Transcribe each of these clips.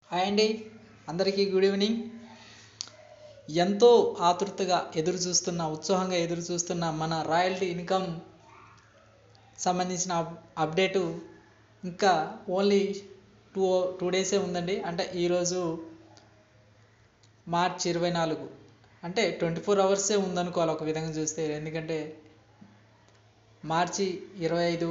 hi అండి అందరికీ good evening ఎంతో ఆతృతగా ఎదురు చూస్తున్న ఉత్సాహంగా ఎదురు చూస్తున్న మన రాయల్టీ ఇన్కమ్ సంబంధించిన అప్ అప్డేటు ఇంకా ఓన్లీ టూ టూ డేసే ఉందండి అంటే ఈరోజు మార్చ్ ఇరవై నాలుగు అంటే ట్వంటీ ఫోర్ అవర్సే ఉందనుకోవాలి ఒక విధంగా చూస్తే ఎందుకంటే మార్చి ఇరవై ఐదు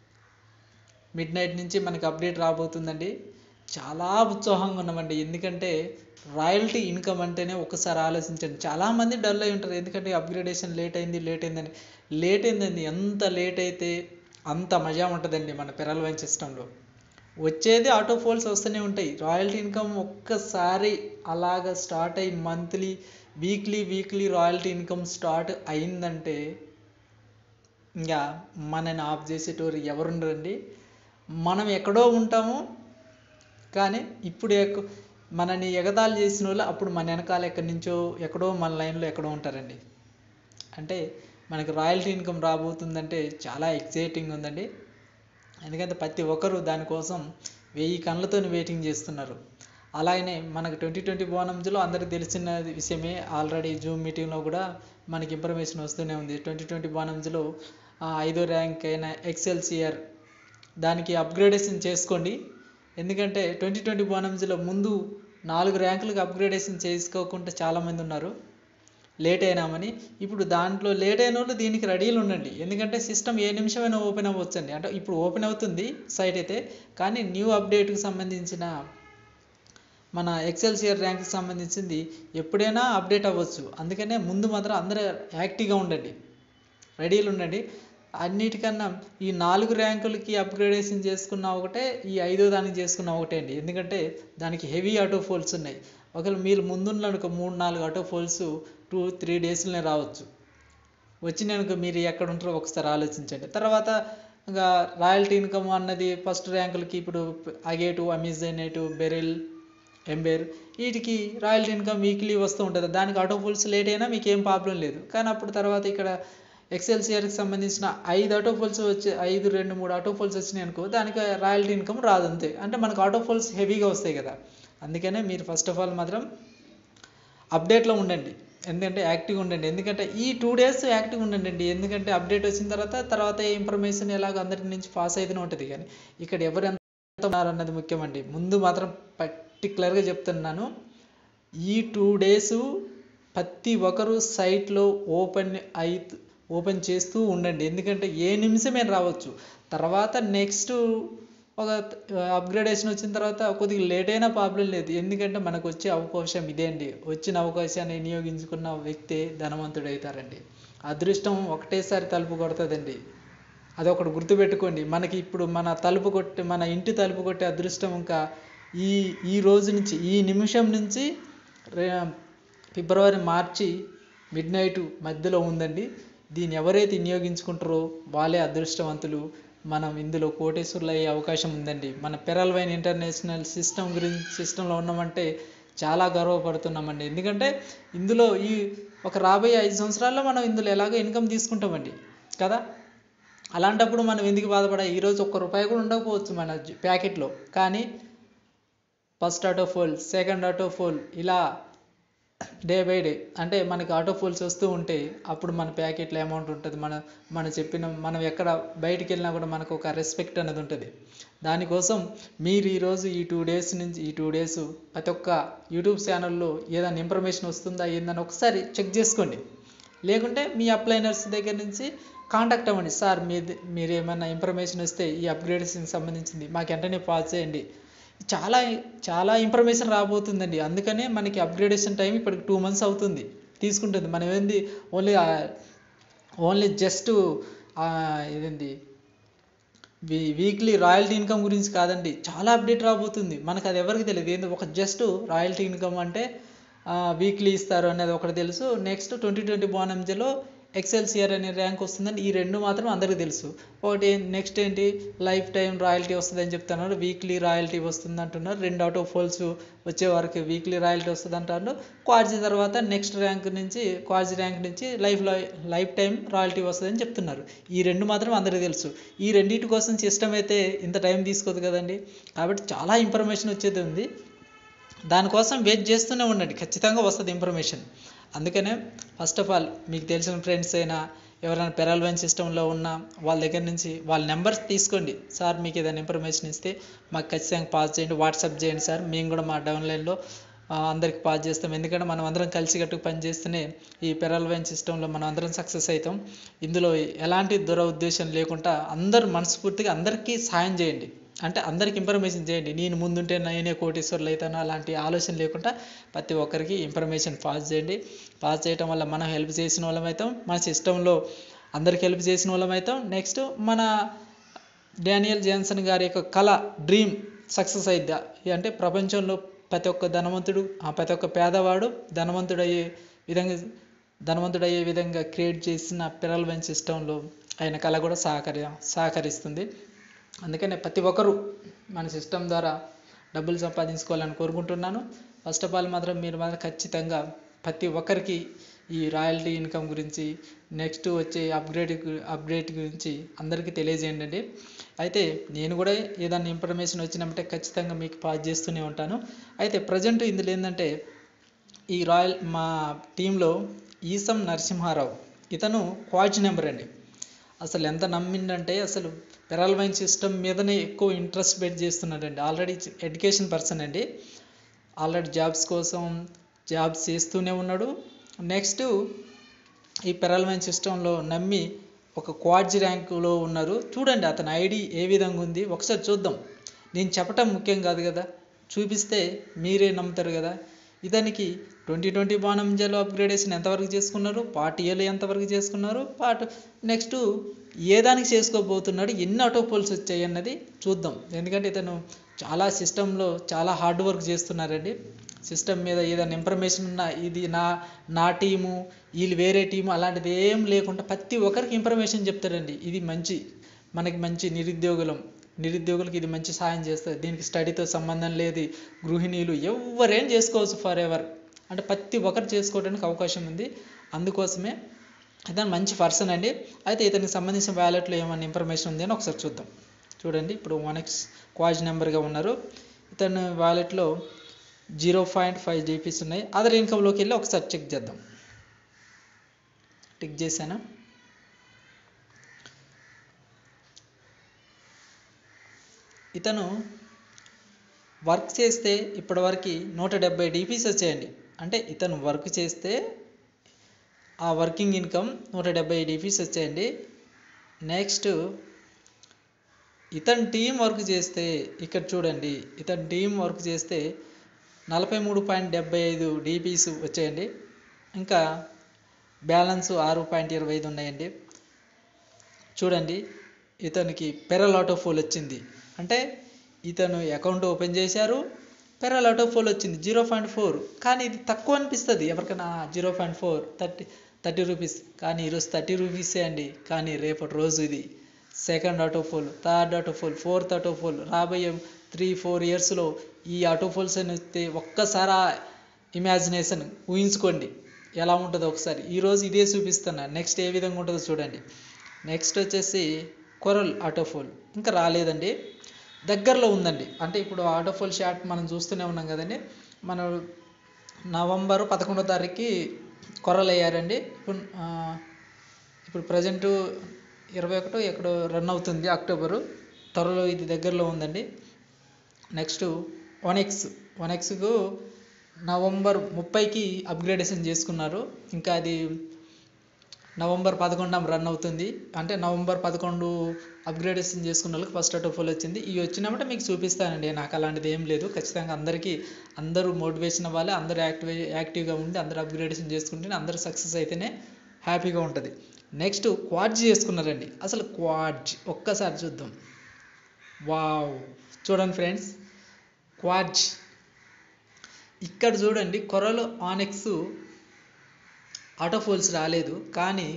మిడ్ నైట్ నుంచి మనకి అప్డేట్ రాబోతుందండి చాలా ఉత్సాహంగా ఉన్నామండి ఎందుకంటే రాయల్టీ ఇన్కమ్ అంటేనే ఒకసారి ఆలోచించండి చాలామంది డల్ అయి ఉంటారు ఎందుకంటే అప్గ్రేడేషన్ లేట్ అయింది లేట్ అయిందని లేట్ అయిందండి ఎంత లేట్ అయితే అంత మజా ఉంటుందండి మన పెరల్ వైన్ సిస్టంలో వచ్చేది ఆటో ఫోల్స్ వస్తూనే ఉంటాయి రాయల్టీ ఇన్కమ్ ఒక్కసారి అలాగ స్టార్ట్ అయ్యి monthly weekly weekly royalty income start అయిందంటే ఇంకా మనని ఆఫ్ చేసేటోరు ఎవరుండరండి మనం ఎక్కడో ఉంటాము కానీ ఇప్పుడు ఎక్క మనని ఎగతాళి చేసిన వాళ్ళు అప్పుడు మన వెనకాల ఎక్కడి నుంచో ఎక్కడో మన లైన్లో ఎక్కడో ఉంటారండి అంటే మనకి రాయల్టీ ఇన్కమ్ రాబోతుందంటే చాలా ఎక్సైటింగ్ ఉందండి ఎందుకంటే ప్రతి ఒక్కరు దానికోసం వెయ్యి కళ్ళతో వెయిటింగ్ చేస్తున్నారు అలాగనే మనకు ట్వంటీ ట్వంటీ బోనమ్స్లో అందరికీ తెలిసిన విషయమే ఆల్రెడీ జూమ్ మీటింగ్లో కూడా మనకి ఇన్ఫర్మేషన్ వస్తూనే ఉంది ట్వంటీ ట్వంటీ బోనమ్స్లో ఐదో ర్యాంక్ అయిన ఎక్సెల్సియర్ దానికి అప్గ్రేడేషన్ చేసుకోండి ఎందుకంటే ట్వంటీ ట్వంటీ బోనమ్స్లో ముందు నాలుగు ర్యాంకులకు అప్గ్రేడేషన్ చేసుకోకుండా చాలామంది ఉన్నారు లేట్ అయినామని ఇప్పుడు దాంట్లో లేట్ అయిన వాళ్ళు దీనికి రెడీలు ఉండండి ఎందుకంటే సిస్టమ్ ఏ నిమిషమైనా ఓపెన్ అవ్వచ్చండి అంటే ఇప్పుడు ఓపెన్ అవుతుంది సైట్ అయితే కానీ న్యూ అప్డేట్కి సంబంధించిన మన ఎక్సెల్సియర్ ర్యాంక్కి సంబంధించింది ఎప్పుడైనా అప్డేట్ అవ్వచ్చు అందుకనే ముందు మాత్రం అందరూ యాక్టివ్గా ఉండండి రెడీలు ఉండండి అన్నిటికన్నా ఈ నాలుగు ర్యాంకులకి అప్గ్రేడేషన్ చేసుకున్న ఒకటే ఈ ఐదో దానికి చేసుకున్న ఒకటే అండి ఎందుకంటే దానికి హెవీ ఆటో ఫోల్స్ ఉన్నాయి ఒకవేళ మీరు ముందున్న ఒక మూడు నాలుగు ఆటో ఫోల్స్ టూ త్రీ డేస్లోనే రావచ్చు వచ్చినాక మీరు ఎక్కడ ఉంటారో ఒకసారి ఆలోచించండి తర్వాత ఇంకా రాయల్టీ ఇన్కమ్ అన్నది ఫస్ట్ ర్యాంకులకి ఇప్పుడు అగేటు అమెజానేటు బెరిల్ ఎంబేర్ వీటికి రాయల్టీ ఇన్కమ్ వీక్లీ వస్తూ ఉంటుంది దానికి ఆటో ఫోల్స్ లేట్ అయినా మీకు ఏం ప్రాబ్లం లేదు కానీ అప్పుడు తర్వాత ఇక్కడ ఎక్సెల్సియర్కి సంబంధించిన ఐదు ఆటో ఫోల్స్ వచ్చి ఐదు రెండు మూడు ఆటో ఫోల్స్ వచ్చినాయి అనుకో దానికి రాయల్టీ ఇన్కమ్ రాదు అంతే అంటే మనకు ఆటో ఫోల్స్ హెవీగా వస్తాయి కదా అందుకనే మీరు ఫస్ట్ ఆఫ్ ఆల్ మాత్రం అప్డేట్లో ఉండండి ఎందుకంటే యాక్టివ్గా ఉండండి ఎందుకంటే ఈ టూ డేస్ యాక్టివ్గా ఉండండి ఎందుకంటే అప్డేట్ వచ్చిన తర్వాత తర్వాత ఇన్ఫర్మేషన్ ఎలాగ అందరి నుంచి పాస్ అయితేనే ఉంటుంది కానీ ఇక్కడ ఎవరు ఎంత ఉన్నారన్నది ముఖ్యమండి ముందు మాత్రం పర్టికులర్గా చెప్తున్నాను ఈ టూ డేస్ ప్రతి ఒక్కరు సైట్లో ఓపెన్ అయి ఓపెన్ చేస్తూ ఉండండి ఎందుకంటే ఏ నిమిషమే రావచ్చు తర్వాత నెక్స్ట్ ఒక అప్గ్రేడేషన్ వచ్చిన తర్వాత కొద్దిగా లేట్ అయినా ప్రాబ్లం లేదు ఎందుకంటే మనకు వచ్చే అవకాశం ఇదే అండి వచ్చిన అవకాశాన్ని వినియోగించుకున్న వ్యక్తే ధనవంతుడు అవుతారండి అదృష్టం ఒకటేసారి తలుపు కొడుతుందండి అదొకటి గుర్తుపెట్టుకోండి మనకి ఇప్పుడు మన తలుపు కొట్టి మన ఇంటి తలుపు కొట్టే అదృష్టం ఇంకా ఈ ఈ రోజు నుంచి ఈ నిమిషం నుంచి ఫిబ్రవరి మార్చి మిడ్ నైట్ మధ్యలో ఉందండి దీన్ని ఎవరైతే వినియోగించుకుంటారో వాళ్ళే అదృష్టవంతులు మనం ఇందులో కోటేశ్వర్లు అయ్యే అవకాశం ఉందండి మన పెరల్ వైన్ ఇంటర్నేషనల్ సిస్టమ్ గురించి సిస్టంలో ఉన్నామంటే చాలా గర్వపడుతున్నామండి ఎందుకంటే ఇందులో ఈ ఒక రాబోయే ఐదు సంవత్సరాల్లో మనం ఇందులో ఎలాగో ఇన్కమ్ తీసుకుంటామండి కదా అలాంటప్పుడు మనం ఎందుకు బాధపడా ఈరోజు ఒక్క రూపాయి కూడా ఉండకపోవచ్చు మన ప్యాకెట్లో కానీ first auto pool second auto pool ఇలా డే బై డే అంటే మనకి ఆటో ఫోల్స్ వస్తూ ఉంటే అప్పుడు మన ప్యాకెట్లో అమౌంట్ ఉంటుంది మన మనం చెప్పిన మనం ఎక్కడ బయటికి వెళ్ళినా కూడా మనకు ఒక రెస్పెక్ట్ అనేది ఉంటుంది దానికోసం మీరు ఈరోజు ఈ టూ డేస్ నుంచి ఈ టూ డేస్ ప్రతి ఒక్క యూట్యూబ్ ఛానల్లో ఏదైనా ఇన్ఫర్మేషన్ వస్తుందా ఏందని ఒకసారి చెక్ చేసుకోండి లేకుంటే మీ అప్లైనర్స్ దగ్గర నుంచి కాంటాక్ట్ అవ్వండి సార్ మీ మీరు ఏమైనా ఇన్ఫర్మేషన్ వస్తే ఈ అప్గ్రేడేషన్కి సంబంధించింది మాకు వెంటనే పాస్ చేయండి చాలా చాలా ఇన్ఫర్మేషన్ రాబోతుందండి అందుకనే మనకి అప్గ్రేడేషన్ టైం ఇప్పటికి టూ మంత్స్ అవుతుంది తీసుకుంటుంది మనం ఏంది ఓన్లీ ఓన్లీ జస్ట్ ఇదేంది వీ వీక్లీ రాయల్టీ ఇన్కమ్ గురించి కాదండి చాలా అప్డేట్ రాబోతుంది మనకు అది ఎవరికి తెలియదు ఏంది ఒక జస్ట్ రాయల్టీ ఇన్కమ్ అంటే వీక్లీ ఇస్తారు అనేది ఒకటి తెలుసు నెక్స్ట్ ట్వంటీ ట్వంటీ బోనమ్జలో ఎక్సెల్సియర్ అనే ర్యాంక్ వస్తుందని ఈ రెండు మాత్రం అందరికీ తెలుసు ఒకటి నెక్స్ట్ ఏంటి లైఫ్ టైం రాయల్టీ వస్తుందని చెప్తున్నారు వీక్లీ రాయల్టీ వస్తుంది అంటున్నారు రెండు అవుట్ ఆఫ్ ఫోల్స్ వచ్చే వరకు వీక్లీ రాయల్టీ వస్తుంది అంటారు క్వార్జీ తర్వాత నెక్స్ట్ ర్యాంక్ నుంచి క్వార్జీ ర్యాంక్ నుంచి లైఫ్ లైఫ్ టైం రాయల్టీ వస్తుందని చెప్తున్నారు ఈ రెండు మాత్రం అందరికీ తెలుసు ఈ రెండింటి కోసం సిస్టమ్ అయితే ఇంత టైం తీసుకోదు కదండి కాబట్టి చాలా ఇన్ఫర్మేషన్ వచ్చేది ఉంది దానికోసం వెయిట్ చేస్తూనే ఉండండి ఖచ్చితంగా వస్తుంది ఇన్ఫర్మేషన్ అందుకనే ఫస్ట్ ఆఫ్ ఆల్ మీకు తెలిసిన ఫ్రెండ్స్ అయినా ఎవరైనా పెరాల్వైన్ సిస్టంలో ఉన్న వాళ్ళ దగ్గర నుంచి వాళ్ళ నెంబర్స్ తీసుకోండి సార్ మీకు ఏదైనా ఇన్ఫర్మేషన్ ఇస్తే మాకు ఖచ్చితంగా పాస్ చేయండి వాట్సాప్ చేయండి సార్ మేము కూడా మా డౌన్లైన్లో అందరికి పాస్ చేస్తాం ఎందుకంటే మనం అందరం కలిసికట్టుకు పని చేస్తేనే ఈ పెరాల్వైన్ సిస్టంలో మనం అందరం సక్సెస్ అవుతాం ఇందులో ఎలాంటి దుర ఉద్దేశం లేకుండా అందరూ మనస్ఫూర్తిగా అందరికీ సాయం చేయండి అంటే అందరికి ఇన్ఫర్మేషన్ చేయండి నేను ముందుంటే నేనే కోటీశ్వర్లు అవుతాను అలాంటి ఆలోచన లేకుండా ప్రతి ఒక్కరికి ఇన్ఫర్మేషన్ పాస్ చేయండి పాస్ చేయటం వల్ల మనం హెల్ప్ చేసిన వాళ్ళం అవుతాం మన సిస్టంలో అందరికి హెల్ప్ చేసిన వాళ్ళం అవుతాం నెక్స్ట్ మన డానియల్ జాన్సన్ గారి యొక్క కళ డ్రీమ్ సక్సెస్ అయిద్దా అంటే ప్రపంచంలో ప్రతి ఒక్క ధనవంతుడు ఆ ప్రతి ఒక్క పేదవాడు ధనవంతుడయ్యే విధంగా ధనవంతుడయ్యే విధంగా క్రియేట్ చేసిన పిరల్వెన్ సిస్టంలో ఆయన కళ కూడా సహకరి సహకరిస్తుంది అందుకనే ప్రతి ఒక్కరూ మన సిస్టమ్ ద్వారా డబ్బులు సంపాదించుకోవాలని కోరుకుంటున్నాను ఫస్ట్ ఆఫ్ ఆల్ మాత్రం మీరు మాత్రం ఖచ్చితంగా ప్రతి ఒక్కరికి ఈ రాయల్టీ ఇన్కమ్ గురించి నెక్స్ట్ వచ్చే అప్గ్రేడ్ అప్డేట్ గురించి అందరికీ తెలియజేయండి అయితే నేను కూడా ఏదైనా ఇన్ఫర్మేషన్ వచ్చినప్పుడే ఖచ్చితంగా మీకు పాస్ చేస్తూనే ఉంటాను అయితే ప్రజెంట్ ఇందులో ఏంటంటే ఈ రాయల్ మా టీంలో ఈసం నరసింహారావు ఇతను క్వాజ్ నెంబర్ అండి అసలు ఎంత నమ్మిండంటే అసలు పెరాల్వైన్ సిస్టమ్ మీదనే ఎక్కువ ఇంట్రెస్ట్ పెట్టి చేస్తున్నాడండి ఆల్రెడీ ఎడ్యుకేషన్ పర్సన్ అండి ఆల్రెడీ జాబ్స్ కోసం జాబ్స్ చేస్తూనే ఉన్నాడు నెక్స్ట్ ఈ పెరాల్వైన్ సిస్టంలో నమ్మి ఒక క్వాడ్జ్ ర్యాంకులో ఉన్నారు చూడండి అతని ఐడి ఏ విధంగా ఉంది ఒకసారి చూద్దాం నేను చెప్పటం ముఖ్యం కాదు కదా చూపిస్తే మీరే నమ్ముతారు కదా ఇతనికి ట్వంటీ ట్వంటీ బాణంజాలో అప్గ్రేడేషన్ ఎంతవరకు చేసుకున్నారు పార్ట్ ఏలో ఎంతవరకు చేసుకున్నారు పార్ట్ నెక్స్ట్ ఏ దానికి చేసుకోబోతున్నాడు ఎన్ని ఆటో పోల్స్ వచ్చాయి అన్నది చూద్దాం ఎందుకంటే ఇతను చాలా సిస్టంలో చాలా హార్డ్ వర్క్ చేస్తున్నారండి సిస్టమ్ మీద ఏదైనా ఇన్ఫర్మేషన్ ఉన్నా ఇది నా నా టీము వీళ్ళు వేరే టీము అలాంటిది ఏం లేకుండా ప్రతి ఒక్కరికి ఇన్ఫర్మేషన్ చెప్తారండి ఇది మంచి మనకి మంచి నిరుద్యోగులం నిరుద్యోగులకు ఇది మంచి సాయం చేస్తుంది దీనికి స్టడీతో సంబంధం లేదు గృహిణీలు ఎవరేం చేసుకోవచ్చు ఫర్ ఎవర్ అంటే ప్రతి ఒక్కరు చేసుకోవడానికి అవకాశం ఉంది అందుకోసమే ఇతను మంచి పర్సన్ అండి అయితే ఇతనికి సంబంధించిన వ్యాలెట్లో ఏమైనా ఇన్ఫర్మేషన్ ఉంది అని ఒకసారి చూద్దాం చూడండి ఇప్పుడు వన్ ఎక్స్ క్వాజ్ నెంబర్గా ఉన్నారు ఇతను వ్యాలెట్లో జీరో పాయింట్ ఫైవ్ జీపీస్ ఉన్నాయి అదర్ ఇన్కమ్లోకి వెళ్ళి ఒకసారి చెక్ చేద్దాం టిక్ చేశాను ఇతను వర్క్ చేస్తే ఇప్పటివరకు నూట డెబ్బై డిపిస్ వచ్చాయండి అంటే ఇతను వర్క్ చేస్తే ఆ వర్కింగ్ ఇన్కమ్ నూట డెబ్బై డిపిస్ వచ్చాయండి నెక్స్ట్ ఇతని టీం వర్క్ చేస్తే ఇక్కడ చూడండి ఇతని టీం వర్క్ చేస్తే నలభై మూడు పాయింట్ డెబ్బై ఐదు డిపిస్ వచ్చాయండి ఇంకా బ్యాలెన్స్ ఆరు పాయింట్ ఇరవై ఐదు ఉన్నాయండి చూడండి ఇతనికి పెరల్ ఆటో ఫోల్ వచ్చింది అంటే ఇతను అకౌంట్ ఓపెన్ చేశారు పెరల్ ఆటో ఫోల్ వచ్చింది జీరో పాయింట్ ఫోర్ కానీ ఇది తక్కువ అనిపిస్తుంది ఎవరికైనా zero point four thirty thirty rupees కానీ ఈరోజు థర్టీ రూపీసే అండి కానీ రేపటి రోజు ఇది second auto pool third auto pool fourth auto pool రాబోయే త్రీ ఫోర్ ఇయర్స్లో ఈ ఆటో ఫోల్స్ అని వస్తే ఒక్కసారి ఇమాజినేషన్ ఊహించుకోండి ఎలా ఉంటుందో ఒకసారి ఈరోజు ఇదే చూపిస్తున్నా నెక్స్ట్ ఏ విధంగా ఉంటుందో చూడండి నెక్స్ట్ వచ్చేసి కొరల్ ఆటోఫోల్ ఇంకా రాలేదండి దగ్గరలో ఉందండి అంటే ఇప్పుడు ఆటోఫోల్ షాట్ మనం చూస్తూనే ఉన్నాం కదండి మనం నవంబర్ పదకొండో తారీఖుకి కొరలు అయ్యారండి ఇప్పుడు ఇప్పుడు ప్రజెంట్ ఇరవై ఒకటో ఎక్కడో రన్ అవుతుంది అక్టోబరు త్వరలో ఇది దగ్గరలో ఉందండి నెక్స్ట్ వన్ ఎక్స్ వన్ ఎక్స్కు నవంబర్ ముప్పైకి అప్గ్రేడేషన్ చేసుకున్నారు ఇంకా అది నవంబర్ పదకొండున రన్ అవుతుంది అంటే నవంబర్ పదకొండు అప్గ్రేడేషన్ చేసుకున్న వాళ్ళకి ఫస్ట్ ఆటో ఫోల్ వచ్చింది ఇవి వచ్చినప్పుడు మీకు చూపిస్తానండి నాకు అలాంటిది ఏం లేదు ఖచ్చితంగా అందరికీ అందరూ మోటివేషన్ అవ్వాలి అందరూ యాక్టివ్ యాక్టివ్గా ఉండి అందరూ అప్గ్రేడేషన్ చేసుకుంటే అందరూ సక్సెస్ అయితేనే హ్యాపీగా ఉంటుంది నెక్స్ట్ క్వాడ్జ్ చేసుకున్నారండి అసలు క్వాడ్జ్ ఒక్కసారి చూద్దాం వావ్ చూడండి ఫ్రెండ్స్ క్వాడ్జ్ ఇక్కడ చూడండి కొరలో ఆనెక్స్ ఆటోఫోల్స్ రాలేదు కానీ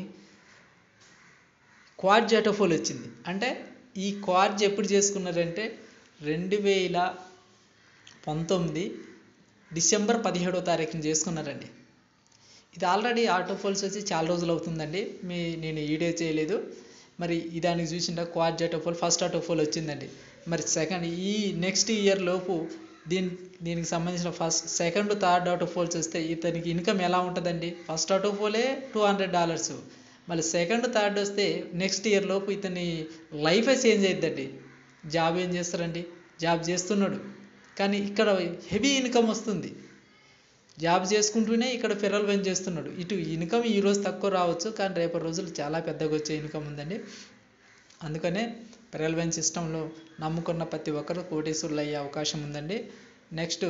క్వాడ్జ్ ఆటోఫోల్ వచ్చింది అంటే ఈ క్వాడ్జ్ ఎప్పుడు చేసుకున్నారంటే రెండు వేల పంతొమ్మిది డిసెంబర్ పదిహేడో తారీఖున చేసుకున్నారండి ఇది ఆల్రెడీ ఆటోఫోల్స్ వచ్చి చాలా రోజులు అవుతుందండి మీ నేను వీడియో చేయలేదు మరి దానికి చూసిండ క్వాడ్ ఆటోఫోల్ ఫస్ట్ ఆటోఫోల్ వచ్చిందండి మరి సెకండ్ ఈ నెక్స్ట్ ఇయర్ లోపు దీని దీనికి సంబంధించిన first second third auto pools వస్తే ఇతనికి ఇన్కమ్ ఎలా ఉంటుందండి ఫస్ట్ ఆటో ఫోలే టూ హండ్రెడ్ డాలర్స్ మళ్ళీ సెకండ్ థర్డ్ వస్తే నెక్స్ట్ ఇయర్ లోపు ఇతని లైఫే చేంజ్ అవుతుందండి జాబ్ ఏం చేస్తారండి జాబ్ చేస్తున్నాడు కానీ ఇక్కడ హెవీ ఇన్కమ్ వస్తుంది జాబ్ చేసుకుంటూనే ఇక్కడ ఫెరల్ వెన్ చేస్తున్నాడు ఇటు ఇన్కమ్ ఈ రోజు తక్కువ రావచ్చు కానీ రేపటి రోజులు చాలా పెద్దగా వచ్చే ఇన్కమ్ ఉందండి అందుకనే ఫెరల్ వెన్ సిస్టంలో నమ్ముకున్న ప్రతి ఒక్కరు కోటీశ్వరులు అయ్యే అవకాశం ఉందండి నెక్స్ట్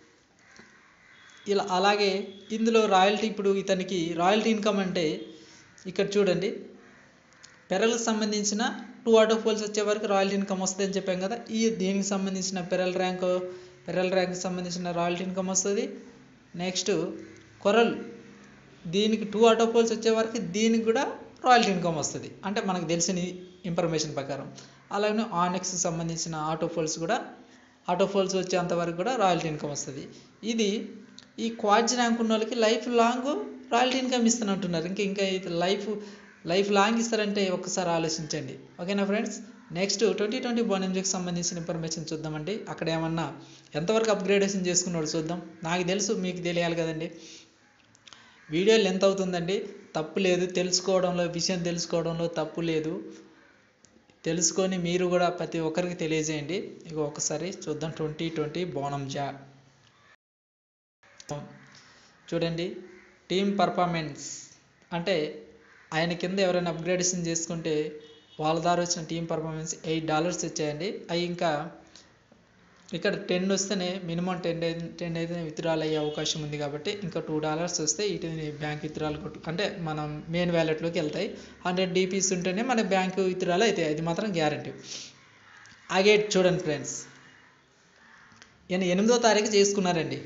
ఇలా అలాగే ఇందులో రాయల్టీ ఇప్పుడు ఇతనికి రాయల్టీ ఇన్కమ్ అంటే ఇక్కడ చూడండి పెరల్కి సంబంధించిన టూ ఆటో ఫోల్స్ వచ్చే వరకు రాయల్టీ ఇన్కమ్ వస్తుంది అని చెప్పాం కదా ఈ దీనికి సంబంధించిన పెరల్ ర్యాంక్ పెరల్ ర్యాంక్కి సంబంధించిన రాయల్టీ ఇన్కమ్ వస్తుంది నెక్స్ట్ కొరల్ దీనికి టూ ఆటో ఫోల్స్ వచ్చే వరకు దీనికి కూడా రాయల్టీ ఇన్కమ్ వస్తుంది అంటే మనకు తెలిసిన ఇన్ఫర్మేషన్ ప్రకారం అలాగే ఆనెక్స్కి సంబంధించిన ఆటో ఫోల్స్ కూడా ఆటో ఫోల్స్ వచ్చేంత వరకు కూడా రాయల్టీ ఇన్కమ్ వస్తుంది ఇది ఈ క్వాడ్జ్ ర్యాంక్ ఉన్న వాళ్ళకి లైఫ్ లాంగ్ రాయల్టీ ఇన్కమ్ ఇస్తున్నట్టున్నారు ఇంకా ఇంకా ఇది లైఫ్ లైఫ్ లాంగ్ ఇస్తారంటే ఒక్కసారి ఆలోచించండి ఓకేనా ఫ్రెండ్స్ నెక్స్ట్ ట్వంటీ ట్వంటీ బోనెంజెకి సంబంధించిన ఇన్ఫర్మేషన్ చూద్దామండి అక్కడ ఏమన్నా ఎంతవరకు అప్గ్రేడేషన్ చేసుకున్నాడు చూద్దాం నాకు తెలుసు మీకు తెలియాలి కదండి వీడియో లెంత్ అవుతుందండి తప్పు లేదు తెలుసుకోవడంలో విషయం తెలుసుకోవడంలో తప్పు లేదు తెలుసుకొని మీరు కూడా ప్రతి ఒక్కరికి తెలియజేయండి ఇక ఒకసారి చూద్దాం ట్వంటీ ట్వంటీ బోనం జా చూడండి టీమ్ పర్ఫార్మెన్స్ అంటే ఆయన కింద ఎవరైనా అప్గ్రేడేషన్ చేసుకుంటే వాళ్ళ ద్వారా వచ్చిన టీం పర్ఫార్మెన్స్ ఎయిట్ డాలర్స్ వచ్చాయండి అవి ఇంకా ఇక్కడ టెన్ వస్తేనే మినిమం టెన్ టెన్ అయితే విత్డ్రాల్ అయ్యే అవకాశం ఉంది కాబట్టి ఇంకా టూ డాలర్స్ వస్తే వీటిని బ్యాంక్ విత్డ్రాల్ కొట్టు అంటే మనం మెయిన్ వ్యాలెట్లోకి వెళ్తాయి హండ్రెడ్ డీపీస్ ఉంటేనే మన బ్యాంక్ విత్డ్రాల్ అవుతాయి అది మాత్రం గ్యారంటీ అలాగే చూడండి ఫ్రెండ్స్ ఈయన ఎనిమిదో తారీఖు చేసుకున్నారండి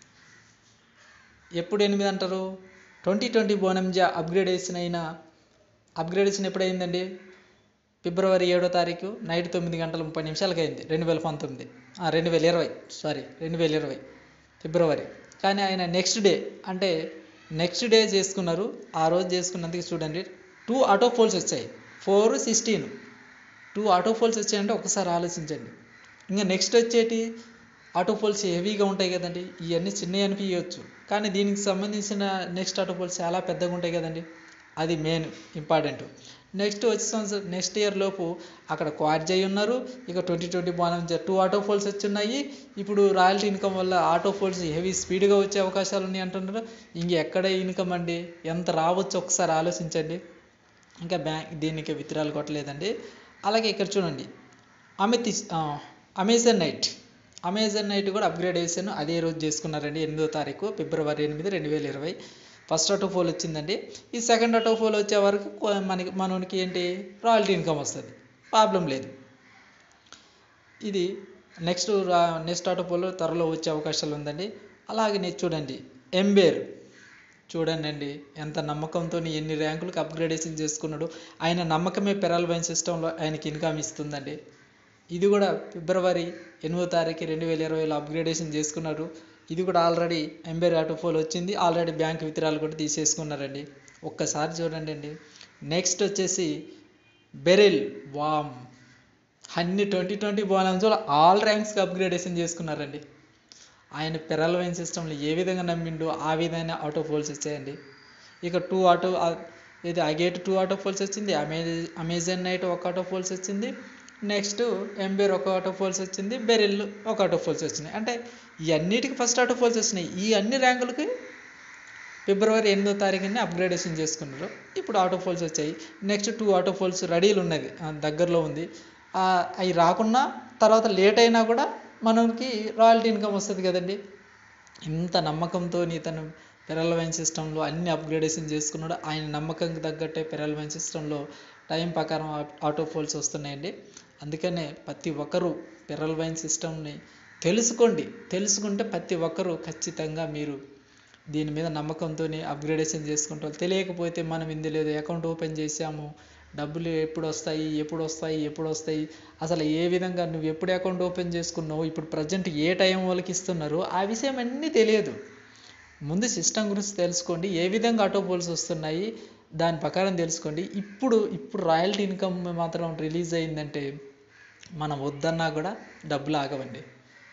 ఎప్పుడు ఎనిమిది అంటారు ట్వంటీ ట్వంటీ బోనంజా అప్గ్రేడేషన్ అయిన అప్గ్రేడేషన్ ఎప్పుడైందండి ఫిబ్రవరి ఏడో తారీఖు నైట్ తొమ్మిది గంటల ముప్పై నిమిషాలకి అయింది రెండు వేల పంతొమ్మిది రెండు వేల ఇరవై సారీ రెండు వేల ఇరవై ఫిబ్రవరి కానీ ఆయన నెక్స్ట్ డే అంటే నెక్స్ట్ డే చేసుకున్నారు ఆ రోజు చేసుకున్నందుకు చూడండి టూ ఆటో ఫోల్స్ వచ్చాయి four sixteen two auto pools వచ్చాయంటే ఒకసారి ఆలోచించండి ఇంకా నెక్స్ట్ వచ్చేటి ఆటో ఫోల్స్ హెవీగా ఉంటాయి కదండి ఇవన్నీ చిన్నవి అనిపించవచ్చు కానీ దీనికి సంబంధించిన నెక్స్ట్ ఆటో ఫోల్స్ చాలా పెద్దగా ఉంటాయి కదండి అది మెయిన్ ఇంపార్టెంట్ నెక్స్ట్ వచ్చే సంవత్సరం నెక్స్ట్ ఇయర్ లోపు అక్కడ క్వార్జై ఉన్నారు ఇక ట్వంటీ ట్వంటీ బాణం టూ ఆటో ఫోల్స్ వచ్చి ఉన్నాయి ఇప్పుడు రాయల్టీ ఇన్కమ్ వల్ల ఆటో ఫోల్స్ హెవీ స్పీడ్గా వచ్చే అవకాశాలు ఉన్నాయి అంటున్నారు ఇంక ఎక్కడ ఇన్కమ్ అండి ఎంత రావచ్చు ఒకసారి ఆలోచించండి ఇంకా బ్యాంక్ దీనికి విత్డ్రాలు కొట్టలేదండి అలాగే ఇక్కడ చూడండి అమిత్ అమెజాన్ నైట్ అమెజాన్ నైట్ కూడా అప్గ్రేడ్ చేశాను అదే రోజు చేసుకున్నారండి ఎనిమిదో తారీఖు ఫిబ్రవరి ఎనిమిది రెండు వేల ఇరవై ఫస్ట్ ఆటో ఫోల్ వచ్చిందండి ఈ సెకండ్ ఆటో ఫోల్ వచ్చే వరకు కొ- మనకి మనకి ఏంటి రాయల్టీ ఇన్కమ్ వస్తుంది ప్రాబ్లం లేదు ఇది నెక్స్ట్ రా నెక్స్ట్ ఆటో ఫోల్ త్వరలో వచ్చే అవకాశాలు ఉందండి అలాగే నేను చూడండి ఎంబేర్ చూడండి అండి ఎంత నమ్మకంతో ఎన్ని ర్యాంకులకు అప్గ్రేడేషన్ చేసుకున్నాడు ఆయన నమ్మకమే పెరల్ వైన్ సిస్టంలో ఆయనకి ఇన్కమ్ ఇస్తుందండి ఇది కూడా ఫిబ్రవరి ఎనిమిదో తారీఖు రెండు వేల ఇరవైలో అప్గ్రేడేషన్ చేసుకున్నారు ఇది కూడా ఆల్రెడీ ఎంబేర్ ఆటో ఫోల్ వచ్చింది ఆల్రెడీ బ్యాంక్ విత్డ్రాలు కూడా తీసేసుకున్నారండి ఒక్కసారి చూడండి అండి నెక్స్ట్ వచ్చేసి బెరెల్ వామ్ అన్ని ట్వంటీ ట్వంటీ బోనమ్స్ ఆల్ ర్యాంక్స్కి అప్గ్రేడేషన్ చేసుకున్నారండి ఆయన పెరల్ వైన్ సిస్టంలో ఏ విధంగా నమ్మిండో ఆ విధంగా ఆటో ఫోల్స్ వచ్చాయండి ఇక టూ ఆటో ఇది అగేట్ టూ ఆటో ఫోల్స్ వచ్చింది అమే అమెజాన్ నైట్ ఒక ఆటో ఫోల్స్ వచ్చింది నెక్స్ట్ ఎంబేర్ ఒక ఆటో ఫోల్స్ వచ్చింది బెరిల్ ఒక ఆటో ఫోల్స్ వచ్చినాయి అంటే ఈ అన్నిటికి ఫస్ట్ ఆటో ఫోల్స్ వచ్చినాయి ఈ అన్ని ర్యాంకులకి ఫిబ్రవరి ఎనిమిదో తారీఖుని అప్గ్రేడేషన్ చేసుకున్నారు ఇప్పుడు ఆటో ఫోల్స్ వచ్చాయి నెక్స్ట్ టూ ఆటో ఫోల్స్ రెడీలు ఉన్నది ఆ, దగ్గరలో ఉంది ఆ, అవి రాకున్నా తర్వాత లేట్ అయినా కూడా మనకి రాయల్టీ ఇన్కమ్ వస్తుంది కదండి ఇంత నమ్మకంతో ఇతను పెరల్ వైన్ సిస్టంలో అన్ని అప్గ్రేడేషన్ చేసుకున్నాడు ఆయన నమ్మకంకి తగ్గట్టే పెరల్ వైన్ సిస్టంలో టైం ప్రకారం ఆ- ఆటో ఫోల్స్ వస్తున్నాయండి అందుకనే ప్రతి ఒక్కరూ పెరల్ వైన్ సిస్టమ్ని తెలుసుకోండి తెలుసుకుంటే ప్రతి ఒక్కరూ ఖచ్చితంగా మీరు దీని మీద నమ్మకంతో అప్గ్రేడేషన్ చేసుకుంటాం తెలియకపోతే మనం ఇందులో ఏదో అకౌంట్ ఓపెన్ చేసాము డబ్బులు ఎప్పుడు వస్తాయి ఎప్పుడు వస్తాయి ఎప్పుడు వస్తాయి అసలు ఏ విధంగా నువ్వు ఎప్పుడు అకౌంట్ ఓపెన్ చేసుకున్నావు ఇప్పుడు ప్రజెంట్ ఏ టైం వాళ్ళకి ఇస్తున్నారు ఆ విషయం అన్నీ తెలియదు ముందు సిస్టమ్ గురించి తెలుసుకోండి ఏ విధంగా ఆటో పోల్స్ వస్తున్నాయి దాని ప్రకారం తెలుసుకోండి ఇప్పుడు ఇప్పుడు రాయల్టీ ఇన్కమ్ మాత్రం రిలీజ్ అయిందంటే మనం వద్దన్నా కూడా డబ్బులు ఆగవండి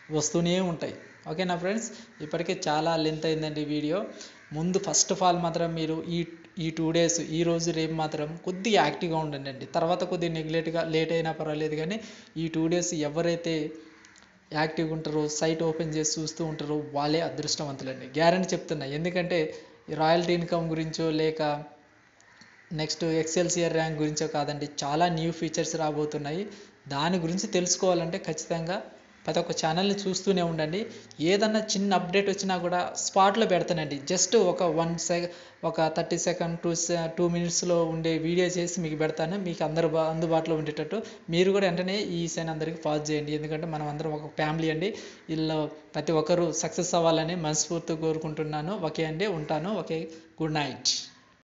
వస్తూనే ఉంటాయి ఓకేనా ఫ్రెండ్స్ ఇప్పటికే చాలా లెంత్ అయిందండి ఈ వీడియో ముందు ఫస్ట్ ఆఫ్ ఆల్ మాత్రం మీరు ఈ ఈ టూ డేస్ ఈ రోజు రేపు మాత్రం కొద్దిగా యాక్టివ్గా ఉండండి అండి తర్వాత కొద్దిగా నెగ్లెట్గా లేట్ అయినా పర్వాలేదు కానీ ఈ టూ డేస్ ఎవరైతే యాక్టివ్గా ఉంటారో సైట్ ఓపెన్ చేసి చూస్తూ ఉంటారో వాళ్ళే అదృష్టవంతులండి గ్యారంటీ చెప్తున్నా ఎందుకంటే ఈ రాయల్టీ ఇన్కమ్ గురించో లేక నెక్స్ట్ ఎక్సెల్సియర్ ర్యాంక్ గురించో కాదండి చాలా న్యూ ఫీచర్స్ రాబోతున్నాయి దాని గురించి తెలుసుకోవాలంటే ఖచ్చితంగా ప్రతి ఒక్క ఛానల్ని చూస్తూనే ఉండండి ఏదన్నా చిన్న అప్డేట్ వచ్చినా కూడా స్పాట్లో పెడతానండి జస్ట్ ఒక వన్ సెక ఒక థర్టీ సెకండ్ టూ టూ మినిట్స్లో ఉండే వీడియో చేసి మీకు పెడతాను మీకు అందరు బా- అందుబాటులో ఉండేటట్టు మీరు కూడా వెంటనే ఈ సైన్ అందరికీ పాస్ చేయండి ఎందుకంటే మనం అందరం ఒక ఫ్యామిలీ అండి వీళ్ళు ప్రతి ఒక్కరూ సక్సెస్ అవ్వాలని మనస్ఫూర్తిగా కోరుకుంటున్నాను ఓకే అండి ఉంటాను ఓకే గుడ్ నైట్